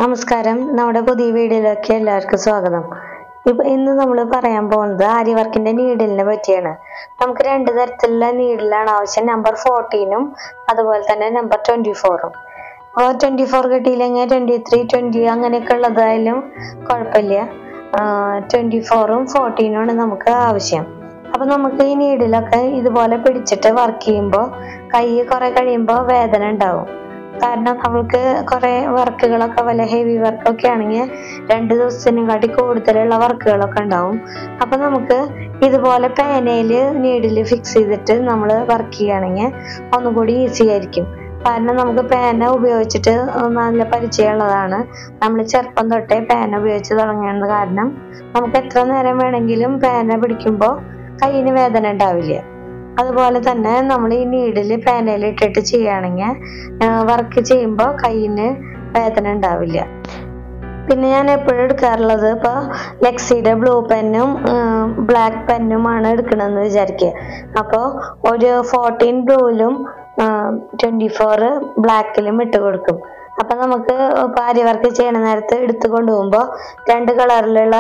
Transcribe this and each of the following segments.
നമസ്കാരം നമ്മുടെ പുതിയ വീഡിയോയിലേക്ക് എല്ലാവർക്കും സ്വാഗതം ഇപ്പൊ ഇന്ന് നമ്മൾ പറയാൻ പോകുന്നത് ആരി വർക്കിന്റെ നീഡിലിനെ പറ്റിയാണ് നമുക്ക് രണ്ട് തരത്തിലുള്ള നീഡിലാണ് ആവശ്യം നമ്പർ ഫോർട്ടീനും അതുപോലെ തന്നെ നമ്പർ ട്വന്റി ഫോറും അപ്പോൾ ട്വന്റി ഫോർ കിട്ടിയില്ലെങ്കിൽ ട്വന്റി ത്രീ ട്വന്റി അങ്ങനെയൊക്കെ ഉള്ളതായാലും കുഴപ്പമില്ല ട്വന്റി ഫോറും ഫോർട്ടീനും ആണ് നമുക്ക് ആവശ്യം അപ്പൊ നമുക്ക് ഈ നീഡിലൊക്കെ ഇതുപോലെ പിടിച്ചിട്ട് വർക്ക് ചെയ്യുമ്പോൾ കൈ കുറെ കഴിയുമ്പോൾ വേദന ഉണ്ടാവും കാരണം നമ്മൾക്ക് കുറെ വർക്കുകളൊക്കെ വല്ല ഹെവി വർക്കൊക്കെ ആണെങ്കിൽ രണ്ട് ദിവസത്തിനെക്കാട്ടി കൂടുതലുള്ള വർക്കുകളൊക്കെ ഉണ്ടാവും അപ്പൊ നമുക്ക് ഇതുപോലെ പേനയിൽ നീഡിൽ ഫിക്സ് ചെയ്തിട്ട് നമ്മൾ വർക്ക് ചെയ്യുകയാണെങ്കിൽ ഒന്നുകൂടി ഈസി ആയിരിക്കും കാരണം നമുക്ക് പേന ഉപയോഗിച്ചിട്ട് നല്ല പരിചയമുള്ളതാണ് നമ്മൾ ചെറുപ്പം തൊട്ടേ പേന ഉപയോഗിച്ച് തുടങ്ങിയത് കാരണം നമുക്ക് എത്ര നേരം വേണമെങ്കിലും പേന പിടിക്കുമ്പോൾ കയ്യിന് വേദന ഉണ്ടാവില്ല അതുപോലെ തന്നെ നമ്മൾ ഈ നീഡിൽ പേനയിൽ ഇട്ടിട്ട് ചെയ്യുകയാണെങ്കിൽ വർക്ക് ചെയ്യുമ്പോൾ കയ്യിന് വേദന ഉണ്ടാവില്ല പിന്നെ ഞാൻ എപ്പോഴും എടുക്കാറുള്ളത് ഇപ്പോൾ ലെക്സിയുടെ ബ്ലൂ പെന്നും ബ്ലാക്ക് പെന്നുമാണ് എടുക്കണമെന്ന് വിചാരിക്കുക അപ്പോൾ ഒരു ഫോർട്ടീൻ ബ്ലൂവിലും ട്വൻറ്റി ഫോറ് ബ്ലാക്കിലും ഇട്ട് കൊടുക്കും അപ്പം നമുക്ക് ഇപ്പോൾ അരി വർക്ക് ചെയ്യണ നേരത്ത് എടുത്തു കൊണ്ടുപോകുമ്പോൾ രണ്ട് കളറിലുള്ള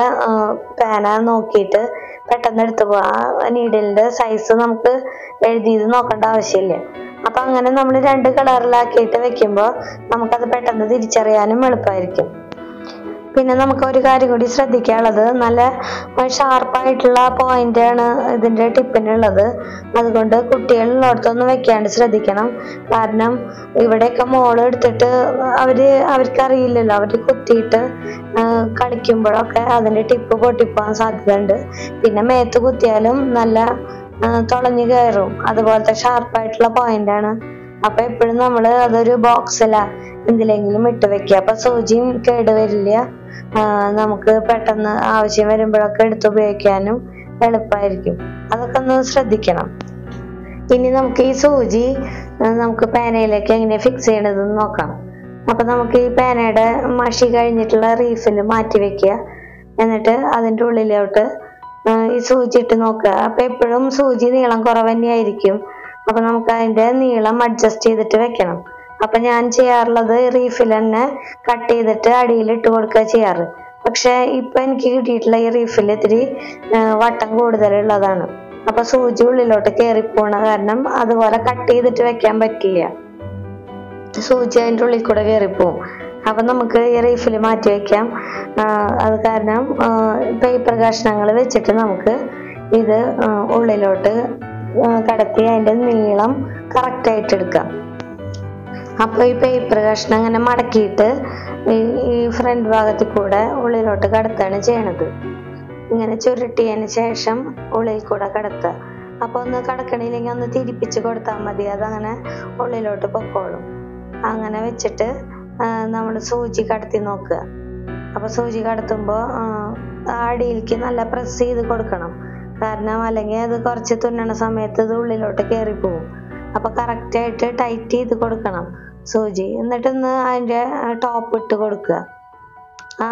പേന നോക്കിയിട്ട് പെട്ടെന്ന് എടുത്തു പോവാം ആ നീഡിലിൻ്റെ സൈസ് നമുക്ക് എഴുതിയത് നോക്കേണ്ട ആവശ്യമില്ല അപ്പം അങ്ങനെ നമ്മൾ രണ്ട് കളറിലാക്കിയിട്ട് വെക്കുമ്പോൾ നമുക്കത് പെട്ടെന്ന് തിരിച്ചറിയാനും എളുപ്പമായിരിക്കും പിന്നെ നമുക്ക് ഒരു കാര്യം കൂടി ശ്രദ്ധിക്കാനുള്ളത് നല്ല ഷാർപ്പായിട്ടുള്ള പോയിന്റ് ആണ് ഇതിന്റെ ടിപ്പിനുള്ളത് അതുകൊണ്ട് കുട്ടികളുള്ളിടത്തൊന്നും വെക്കാണ്ട് ശ്രദ്ധിക്കണം കാരണം ഇവിടെയൊക്കെ മോള് എടുത്തിട്ട് അവര് അവർക്കറിയില്ലല്ലോ അവര് കുത്തിയിട്ട് കളിക്കുമ്പോഴൊക്കെ അതിന്റെ ടിപ്പ് പൊട്ടിപ്പോകാൻ സാധ്യതയുണ്ട് പിന്നെ മേത്ത് കുത്തിയാലും നല്ല തുളഞ്ഞു കയറും അതുപോലത്തെ ഷാർപ്പായിട്ടുള്ള പോയിന്റ് ആണ് അപ്പൊ എപ്പോഴും നമ്മൾ അതൊരു ബോക്സിലാ എന്തിലെങ്കിലും ഇട്ട് വെക്കുക അപ്പൊ സൂചിയും കേടുവരില്ല നമുക്ക് പെട്ടെന്ന് ആവശ്യം വരുമ്പോഴൊക്കെ എടുത്ത് ഉപയോഗിക്കാനും എളുപ്പമായിരിക്കും അതൊക്കെ ഒന്ന് ശ്രദ്ധിക്കണം ഇനി നമുക്ക് ഈ സൂചി നമുക്ക് പേനയിലേക്ക് എങ്ങനെ ഫിക്സ് ചെയ്യണതെന്ന് നോക്കാം അപ്പൊ നമുക്ക് ഈ പേനയുടെ മഷി കഴിഞ്ഞിട്ടുള്ള റീഫിൽ മാറ്റി വെക്കുക എന്നിട്ട് അതിൻ്റെ ഉള്ളിലോട്ട് ഈ സൂചി ഇട്ട് നോക്കുക അപ്പൊ എപ്പോഴും സൂചി നീളം കുറവ് തന്നെയായിരിക്കും അപ്പൊ നമുക്ക് അതിന്റെ നീളം അഡ്ജസ്റ്റ് ചെയ്തിട്ട് വെക്കണം അപ്പൊ ഞാൻ ചെയ്യാറുള്ളത് റീഫിൽ തന്നെ കട്ട് ചെയ്തിട്ട് അടിയിൽ ഇട്ട് കൊടുക്കുക ചെയ്യാറ് പക്ഷെ ഇപ്പൊ എനിക്ക് കിട്ടിയിട്ടുള്ള ഈ റീഫിൽ ഇത്തിരി വട്ടം കൂടുതലുള്ളതാണ് അപ്പൊ സൂചി ഉള്ളിലോട്ട് കയറിപ്പോണ കാരണം അതുപോലെ കട്ട് ചെയ്തിട്ട് വെക്കാൻ പറ്റില്ല സൂചി അതിൻ്റെ ഉള്ളിൽ കൂടെ കയറിപ്പോവും അപ്പൊ നമുക്ക് ഈ റീഫിൽ മാറ്റി വെക്കാം അത് കാരണം പേപ്പർ കഷ്ണങ്ങൾ വെച്ചിട്ട് നമുക്ക് ഇത് ഉള്ളിലോട്ട് കടത്തി അതിൻ്റെ നീളം കറക്റ്റ് ആയിട്ട് എടുക്കാം അപ്പോൾ ഈ പേപ്പർ കഷ്ണം അങ്ങനെ മടക്കിയിട്ട് ഈ ഫ്രണ്ട് ഭാഗത്തിൽ കൂടെ ഉള്ളിലോട്ട് കടത്താണ് ചെയ്യണത് ഇങ്ങനെ ചുരുട്ടിയതിന് ശേഷം ഉള്ളിൽ കൂടെ കടത്തുക അപ്പോൾ ഒന്ന് കടക്കണില്ലെങ്കിൽ ഒന്ന് തിരിപ്പിച്ച് കൊടുത്താൽ മതി അതങ്ങനെ ഉള്ളിലോട്ട് പൊക്കോളും അങ്ങനെ വെച്ചിട്ട് നമ്മൾ സൂചി കടത്തി നോക്കുക അപ്പോൾ സൂചി കടത്തുമ്പോൾ അടിയിലേക്ക് നല്ല പ്രസ് ചെയ്ത് കൊടുക്കണം കാരണം അല്ലെങ്കിൽ അത് കുറച്ച് തുന്നണ സമയത്ത് ഇത് ഉള്ളിലോട്ട് കയറിപ്പോവും അപ്പൊ കറക്റ്റ് ആയിട്ട് ടൈറ്റ് ചെയ്ത് കൊടുക്കണം സൂചി എന്നിട്ടൊന്ന് അതിന്റെ ടോപ്പ് ഇട്ട് കൊടുക്കുക ആ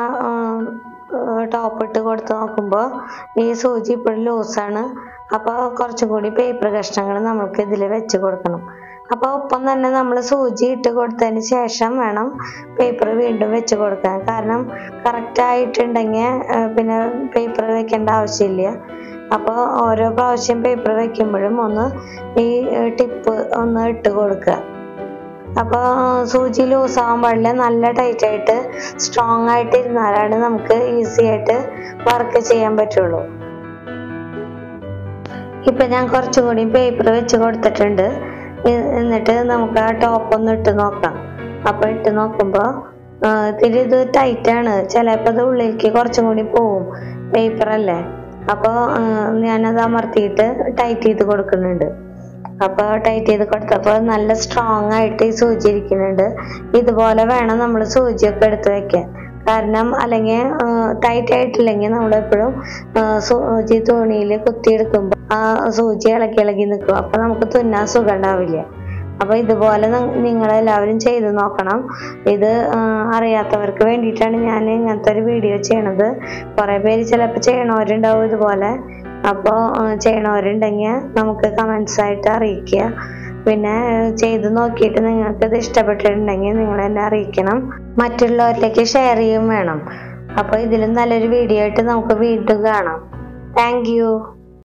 ടോപ്പ് ഇട്ട് കൊടുത്ത് നോക്കുമ്പോൾ ഈ സൂചി ഇപ്പോഴും ലൂസാണ് അപ്പോൾ കുറച്ചും കൂടി പേപ്പർ കഷ്ണങ്ങൾ നമ്മൾക്ക് ഇതിൽ വെച്ച് കൊടുക്കണം അപ്പോൾ ഒപ്പം തന്നെ നമ്മൾ സൂചി ഇട്ട് കൊടുത്തതിന് ശേഷം വേണം പേപ്പർ വീണ്ടും വെച്ച് കൊടുക്കാൻ കാരണം കറക്റ്റ് ആയിട്ടുണ്ടെങ്കിൽ പിന്നെ പേപ്പർ വെക്കേണ്ട ആവശ്യമില്ല അപ്പോൾ ഓരോ പ്രാവശ്യം പേപ്പർ വെക്കുമ്പോഴും ഒന്ന് ഈ ടിപ്പ് ഒന്ന് ഇട്ട് കൊടുക്കുക അപ്പോൾ സൂചി ലൂസ് ആവാൻ പാടില്ല നല്ല ടൈറ്റ് ആയിട്ട് സ്ട്രോങ് ആയിട്ട് ഇരുന്നാലാണ് നമുക്ക് ഈസി ആയിട്ട് വർക്ക് ചെയ്യാൻ പറ്റുള്ളൂ ഇപ്പൊ ഞാൻ കുറച്ചും കൂടി പേപ്പർ വെച്ച് കൊടുത്തിട്ടുണ്ട് എന്നിട്ട് നമുക്ക് ആ ടോപ്പ് ഒന്ന് ഇട്ട് നോക്കാം അപ്പൊ ഇട്ട് നോക്കുമ്പോൾ ഇത്തിരി ഇത് ടൈറ്റ് ആണ് ചിലപ്പോൾ ഇത് ഉള്ളിലേക്ക് കുറച്ചും കൂടി പോവും പേപ്പർ അല്ലേ അപ്പോൾ ഞാനത് അമർത്തിയിട്ട് ടൈറ്റ് ചെയ്ത് കൊടുക്കുന്നുണ്ട് അപ്പോൾ ടൈറ്റ് ചെയ്ത് കൊടുത്തപ്പോൾ നല്ല സ്ട്രോങ് ആയിട്ട് ഈ സൂചി ഇരിക്കുന്നുണ്ട് ഇതുപോലെ വേണം നമ്മൾ സൂചിയൊക്കെ എടുത്ത് വെക്കാൻ കാരണം അല്ലെങ്കിൽ ടൈറ്റ് ആയിട്ടില്ലെങ്കിൽ നമ്മളെപ്പോഴും സൂചി തുണിയിൽ കുത്തിയെടുക്കുമ്പോൾ ആ സൂചി ഇളക്കി ഇളക്കി നിൽക്കും അപ്പോൾ നമുക്ക് തുന്നാൻ സുഖം ഉണ്ടാവില്ല അപ്പോൾ ഇതുപോലെ നിങ്ങൾ എല്ലാവരും ചെയ്ത് നോക്കണം ഇത് അറിയാത്തവർക്ക് വേണ്ടിയിട്ടാണ് ഞാൻ ഇങ്ങനത്തെ ഒരു വീഡിയോ ചെയ്യണത് കുറേ പേര് ചിലപ്പോൾ ചെയ്യണവരുണ്ടാവും ഇതുപോലെ അപ്പോൾ ചെയ്യണവരുണ്ടെങ്കിൽ നമുക്ക് കമൻസ് ആയിട്ട് അറിയിക്കുക പിന്നെ ഏഹ്, ചെയ്ത് നോക്കിയിട്ട് നിങ്ങൾക്ക് ഇത് ഇഷ്ടപ്പെട്ടിട്ടുണ്ടെങ്കിൽ നിങ്ങൾ എന്നെ അറിയിക്കണം മറ്റുള്ളവരിലേക്ക് ഷെയർ ചെയ്യും വേണം അപ്പോൾ ഇതിലും നല്ലൊരു വീഡിയോ ആയിട്ട് നമുക്ക് വീണ്ടും കാണാം താങ്ക് യു